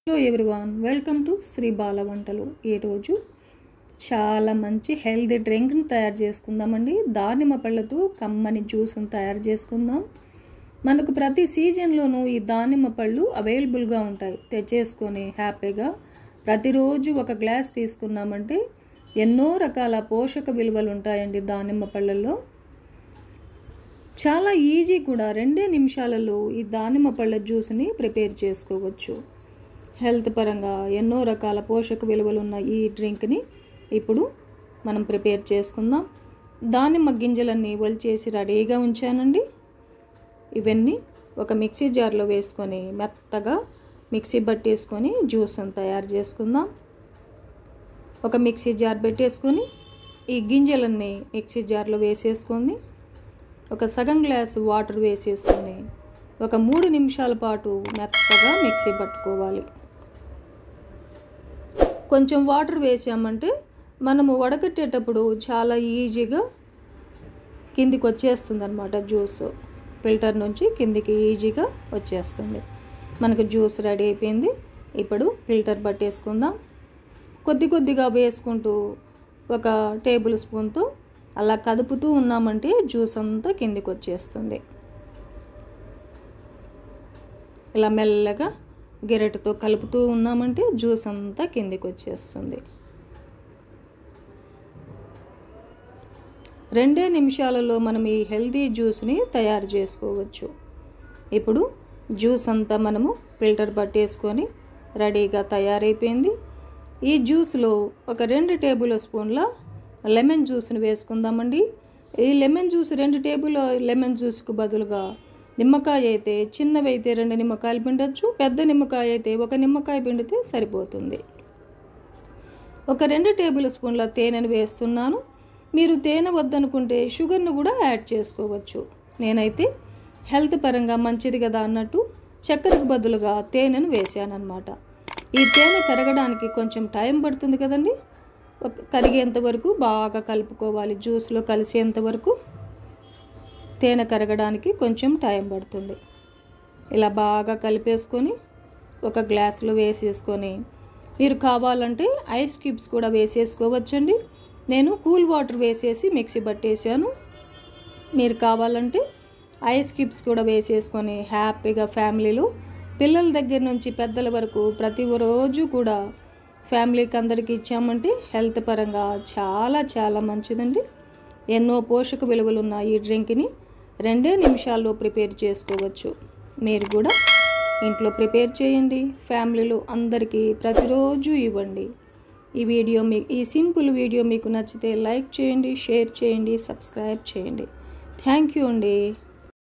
hello everyone welcome to Sri Bala వంటలు ఈరోజు చాలా మంచి హెల్దీ డ్రింక్ని తయారు చేసుకుందామండి దానిమ్మ పళ్ళతో కమ్మని జ్యూస్ని తయారు చేసుకుందాం మనకు ప్రతి సీజన్లోనూ ఈ దానిమ్మ పళ్ళు అవైలబుల్గా ఉంటాయి తెచ్చేసుకొని హ్యాపీగా ప్రతిరోజు ఒక గ్లాస్ తీసుకున్నామంటే ఎన్నో రకాల పోషక విలువలు ఉంటాయండి దానిమ్మ పళ్ళల్లో చాలా ఈజీ కూడా రెండే నిమిషాలలో ఈ దానిమ్మ పళ్ళ జ్యూస్ని ప్రిపేర్ చేసుకోవచ్చు హెల్త్ పరంగా ఎన్నో రకాల పోషక విలువలు ఉన్న ఈ డ్రింక్ని ఇప్పుడు మనం ప్రిపేర్ చేసుకుందాం దానిమ్మ గింజలన్నీ ఒలిచేసి రెడీగా ఉంచానండి ఇవన్నీ ఒక మిక్సీ జార్లో వేసుకొని మెత్తగా మిక్సీ పట్టేసుకొని జ్యూస్ని తయారు చేసుకుందాం ఒక మిక్సీ జార్ పెట్టేసుకొని ఈ గింజలన్నీ మిక్సీ జార్లో వేసేసుకొని ఒక సగం గ్లాసు వాటర్ వేసేసుకొని ఒక మూడు నిమిషాల పాటు మెత్తగా మిక్సీ పట్టుకోవాలి కొంచెం వాటర్ వేసామంటే మనము వడకట్టేటప్పుడు చాలా ఈజీగా కిందికి వచ్చేస్తుంది అనమాట జ్యూస్ ఫిల్టర్ నుంచి కిందికి ఈజీగా వచ్చేస్తుంది మనకు జ్యూస్ రెడీ అయిపోయింది ఇప్పుడు ఫిల్టర్ పట్టేసుకుందాం కొద్ది కొద్దిగా వేసుకుంటూ ఒక టేబుల్ స్పూన్తో అలా కదుపుతూ ఉన్నామంటే జ్యూస్ అంతా కిందికి వచ్చేస్తుంది ఇలా మెల్లగా గెరెటతో కలుపుతూ ఉన్నామంటే జ్యూస్ అంతా కిందికి వచ్చేస్తుంది రెండే నిమిషాలలో మనం ఈ హెల్తీ జ్యూస్ని తయారు చేసుకోవచ్చు ఇప్పుడు జ్యూస్ అంతా మనము ఫిల్టర్ పట్టేసుకొని రెడీగా తయారైపోయింది ఈ జ్యూస్లో ఒక రెండు టేబుల్ స్పూన్ల లెమన్ జ్యూస్ని వేసుకుందామండి ఈ లెమన్ జ్యూస్ రెండు టేబుల్ లెమన్ జ్యూస్కు బదులుగా నిమ్మకాయ అయితే చిన్నవి అయితే రెండు నిమ్మకాయలు పిండొచ్చు పెద్ద నిమ్మకాయ అయితే ఒక నిమ్మకాయ పిండితే సరిపోతుంది ఒక రెండు టేబుల్ స్పూన్ల తేనెను వేస్తున్నాను మీరు తేనె వద్దనుకుంటే షుగర్ను కూడా యాడ్ చేసుకోవచ్చు నేనైతే హెల్త్ పరంగా మంచిది కదా అన్నట్టు చక్కెరకు బదులుగా తేనెను వేసానమాట ఈ తేనె కరగడానికి కొంచెం టైం పడుతుంది కదండి కరిగేంత వరకు బాగా కలుపుకోవాలి జ్యూస్లో కలిసేంత వరకు తేనె కరగడానికి కొంచెం టైం పడుతుంది ఇలా బాగా కలిపేసుకొని ఒక గ్లాసులో వేసేసుకొని మీరు కావాలంటే ఐస్ క్యూబ్స్ కూడా వేసేసుకోవచ్చండి నేను కూల్ వాటర్ వేసేసి మిక్సీ పట్టేసాను మీరు కావాలంటే ఐస్ క్యూబ్స్ కూడా వేసేసుకొని హ్యాపీగా ఫ్యామిలీలో పిల్లల దగ్గర నుంచి పెద్దల వరకు ప్రతి రోజు కూడా ఫ్యామిలీకి అందరికీ ఇచ్చామంటే హెల్త్ పరంగా చాలా చాలా మంచిదండి ఎన్నో పోషక విలువలు ఉన్న ఈ డ్రింక్ని రెండే నిమిషాల్లో ప్రిపేర్ చేసుకోవచ్చు మీరు కూడా ఇంట్లో ప్రిపేర్ చేయండి ఫ్యామిలీలో అందరికీ ప్రతిరోజు ఇవ్వండి ఈ వీడియో మీ ఈ సింపుల్ వీడియో మీకు నచ్చితే లైక్ చేయండి షేర్ చేయండి సబ్స్క్రైబ్ చేయండి థ్యాంక్ యూ అండి